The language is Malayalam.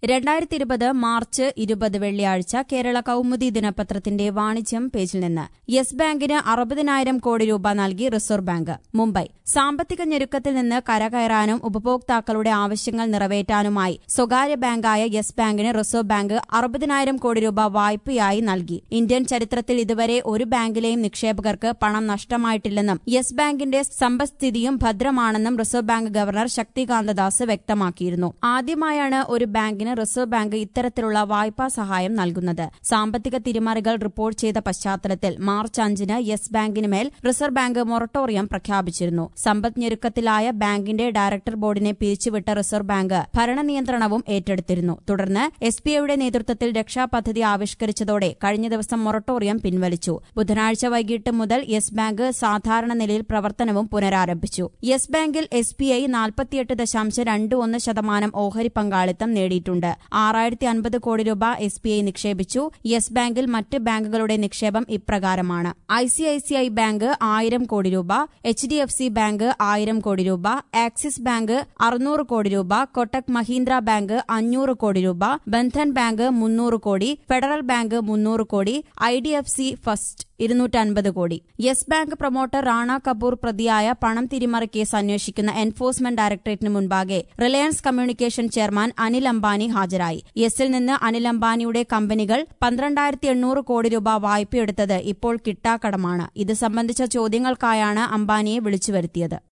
രണ്ടായിരത്തി ഇരുപത് മാർച്ച് ഇരുപത് വെള്ളിയാഴ്ച കേരള കൌമുദി ദിനപത്രത്തിന്റെ വാണിജ്യം പേജിൽ നിന്ന് യെസ് ബാങ്കിന് അറുപതിനായിരം കോടി രൂപ നൽകി റിസർവ് ബാങ്ക് മുംബൈ സാമ്പത്തിക ഞെരുക്കത്തിൽ നിന്ന് കരകയറാനും ഉപഭോക്താക്കളുടെ ആവശ്യങ്ങൾ നിറവേറ്റാനുമായി സ്വകാര്യ ബാങ്കായ യെസ് ബാങ്കിന് റിസർവ് ബാങ്ക് അറുപതിനായിരം കോടി രൂപ വായ്പയായി നൽകി ഇന്ത്യൻ ചരിത്രത്തിൽ ഇതുവരെ ഒരു ബാങ്കിലെയും നിക്ഷേപകർക്ക് പണം നഷ്ടമായിട്ടില്ലെന്നും യെസ് ബാങ്കിന്റെ സമ്പദ്സ്ഥിതിയും ഭദ്രമാണെന്നും reserve bank governor Shaktikanta Das വ്യക്തമാക്കിയിരുന്നു ആദ്യമായാണ് ഒരു ബാങ്കിന് റിസർവ് ബാങ്ക് ഇത്തരത്തിലുള്ള വായ്പാ സഹായം നൽകുന്നത് സാമ്പത്തിക തിരിമറികൾ റിപ്പോർട്ട് ചെയ്ത പശ്ചാത്തലത്തിൽ മാർച്ച് അഞ്ചിന് യെസ് ബാങ്കിന് മേൽ റിസർവ് ബാങ്ക് മൊറട്ടോറിയം പ്രഖ്യാപിച്ചിരുന്നു സമ്പദ് ഞെരുക്കത്തിലായ ബാങ്കിന്റെ ഡയറക്ടർ ബോർഡിനെ പിരിച്ചുവിട്ട റിസർവ് ബാങ്ക് ഭരണനിയന്ത്രണവും ഏറ്റെടുത്തിരുന്നു തുടർന്ന് എസ് ബി ഐയുടെ നേതൃത്വത്തിൽ രക്ഷാപദ്ധതി ആവിഷ്കരിച്ചതോടെ കഴിഞ്ഞ ദിവസം മൊറട്ടോറിയം പിൻവലിച്ചു ബുധനാഴ്ച വൈകിട്ട് മുതൽ യെസ് ബാങ്ക് സാധാരണ നിലയിൽ പ്രവർത്തനവും പുനരാരംഭിച്ചു യെസ് ബാങ്കിൽ എസ് ബി ഐ നാൽപ്പത്തിയെട്ട് ദശാംശം രണ്ട് ഒന്ന് ശതമാനം ഓഹരി പങ്കാളിത്തം നേടിയിട്ടുണ്ട് ആറായിരത്തി അൻപത് കോടി രൂപ എസ് ബി ഐ നിക്ഷേപിച്ചു യെസ് ബാങ്കിൽ മറ്റ് ബാങ്കുകളുടെ നിക്ഷേപം ഇപ്രകാരമാണ് I C I C I bank ആയിരം കോടി രൂപ H D F C bank ആയിരം കോടി രൂപ ആക്സിസ് ബാങ്ക് അറുന്നൂറ് കോടി രൂപ കൊട്ടക് മഹീന്ദ്ര ബാങ്ക് അഞ്ഞൂറ് കോടി രൂപ ബന്ധൻ ബാങ്ക് മുന്നൂറ് കോടി ഫെഡറൽ ബാങ്ക് മുന്നൂറ് കോടി I D F C first ഇരുന്നൂറ്റൻപത് കോടി Yes bank promoter Rana Kapoor പ്രതിയായ പണം തിരിമറി കേസ് അന്വേഷിക്കുന്ന എൻഫോഴ്സ്മെന്റ് ഡയറക്ടറേറ്റിന് മുൻപാകെ Reliance communication chairman Anil Ambani ഹാജരായി യെസിൽ നിന്ന് അനിൽ അംബാനിയുടെ കമ്പനികൾ പന്ത്രണ്ടായിരത്തി എണ്ണൂറ് കോടി രൂപ വായ്പയെടുത്തത് ഇപ്പോൾ കിട്ടാക്കടമാണ് ഇത് സംബന്ധിച്ച ചോദ്യങ്ങൾക്കായാണ് അംബാനിയെ വിളിച്ചുവരുത്തിയത്